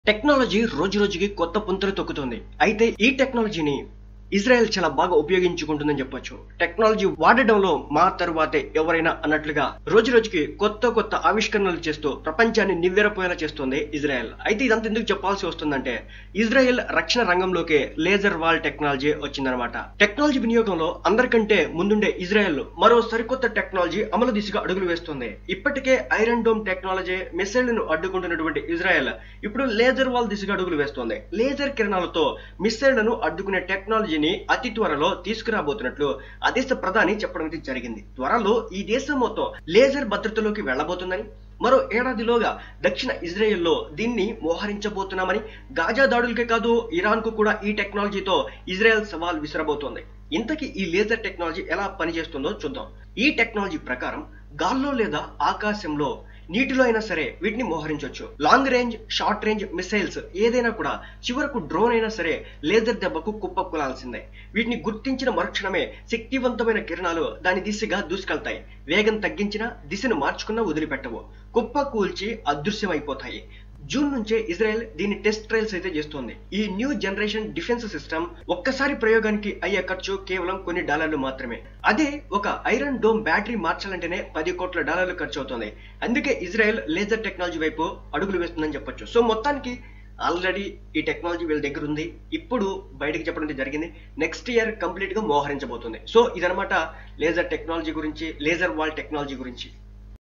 technology రోజు రోజుకి కొత్త పుంతలు తొక్కుతుంది అయితే ఈ టెక్నాలజీని ఇజ్రాయెల్ చాలా బాగా ఉపయోగించుకుంటుందని చెప్పొచ్చు టెక్నాలజీ వాడడంలో మా తరువాతే ఎవరైనా అన్నట్లుగా రోజు రోజుకి కొత్త కొత్త ఆవిష్కరణలు చేస్తూ ప్రపంచాన్ని నివ్వెరపోయేలా చేస్తుంది ఇజ్రాయెల్ అయితే ఇదంతా ఎందుకు చెప్పాల్సి వస్తుందంటే ఇజ్రాయెల్ రక్షణ రంగంలోకి లేజర్ వాల్ టెక్నాలజీ వచ్చిందనమాట టెక్నాలజీ వినియోగంలో అందరికంటే ముందుండే ఇజ్రాయెల్ మరో సరికొత్త టెక్నాలజీ అమలు దిశగా అడుగులు వేస్తుంది ఇప్పటికే ఐరన్ డోమ్ టెక్నాలజీ మిసైళ్లను అడ్డుకుంటున్నటువంటి ఇజ్రాయెల్ ఇప్పుడు లేజర్ వాల్ దిశగా అడుగులు వేస్తోంది లేజర్ కిరణాలతో మిసైళ్లను అడ్డుకునే టెక్నాలజీని అతి త్వరలో తీసుకురాబోతున్నట్లు ఆ దేశ ప్రధాని చెప్పడం అయితే జరిగింది త్వరలో ఈ దేశం మొత్తం లేజర్ భద్రతలోకి వెళ్లబోతుందని మరో ఏడాదిలోగా దక్షిణ ఇజ్రాయెల్లో దీన్ని మోహరించబోతున్నామని గాజా దాడులకే కాదు ఇరాన్ కు కూడా ఈ టెక్నాలజీతో ఇజ్రాయెల్ సవాల్ విసిరబోతోంది ఇంతకీ ఈ లేజర్ టెక్నాలజీ ఎలా పనిచేస్తుందో చూద్దాం ఈ టెక్నాలజీ ప్రకారం గాల్లో లేదా ఆకాశంలో నీటిలో అయినా సరే వీటిని మోహరించవచ్చు long range short range missiles ఏదైనా కూడా చివరకు డ్రోన్ అయినా సరే లేజర్ దెబ్బకు కుప్పకూలాల్సిందే వీటిని గుర్తించిన మరుక్షణమే శక్తివంతమైన కిరణాలు దాని దిశగా దూసుకెళ్తాయి వేగం తగ్గించిన దిశను మార్చుకున్నా వదిలిపెట్టవు కుప్ప కూల్చి అదృశ్యమైపోతాయి జూన్ నుంచే ఇజ్రాయెల్ దీని టెస్ట్ ట్రయల్స్ అయితే చేస్తోంది ఈ న్యూ జనరేషన్ డిఫెన్స్ సిస్టమ్ ఒక్కసారి ప్రయోగానికి అయ్యే ఖర్చు కేవలం కొన్ని డాలర్లు మాత్రమే అదే ఒక ఐరన్ డోమ్ బ్యాటరీ మార్చాలంటేనే పది కోట్ల డాలర్లు ఖర్చు అవుతుంది అందుకే ఇజ్రాయెల్ లేజర్ టెక్నాలజీ వైపు అడుగులు వేస్తుందని చెప్పొచ్చు సో మొత్తానికి ఆల్రెడీ ఈ టెక్నాలజీ వీళ్ళ దగ్గర ఉంది ఇప్పుడు బయటకు చెప్పడం అయితే జరిగింది నెక్స్ట్ ఇయర్ కంప్లీట్ గా మోహరించబోతుంది సో ఇదనమాట లేజర్ టెక్నాలజీ గురించి లేజర్ వాల్ టెక్నాలజీ గురించి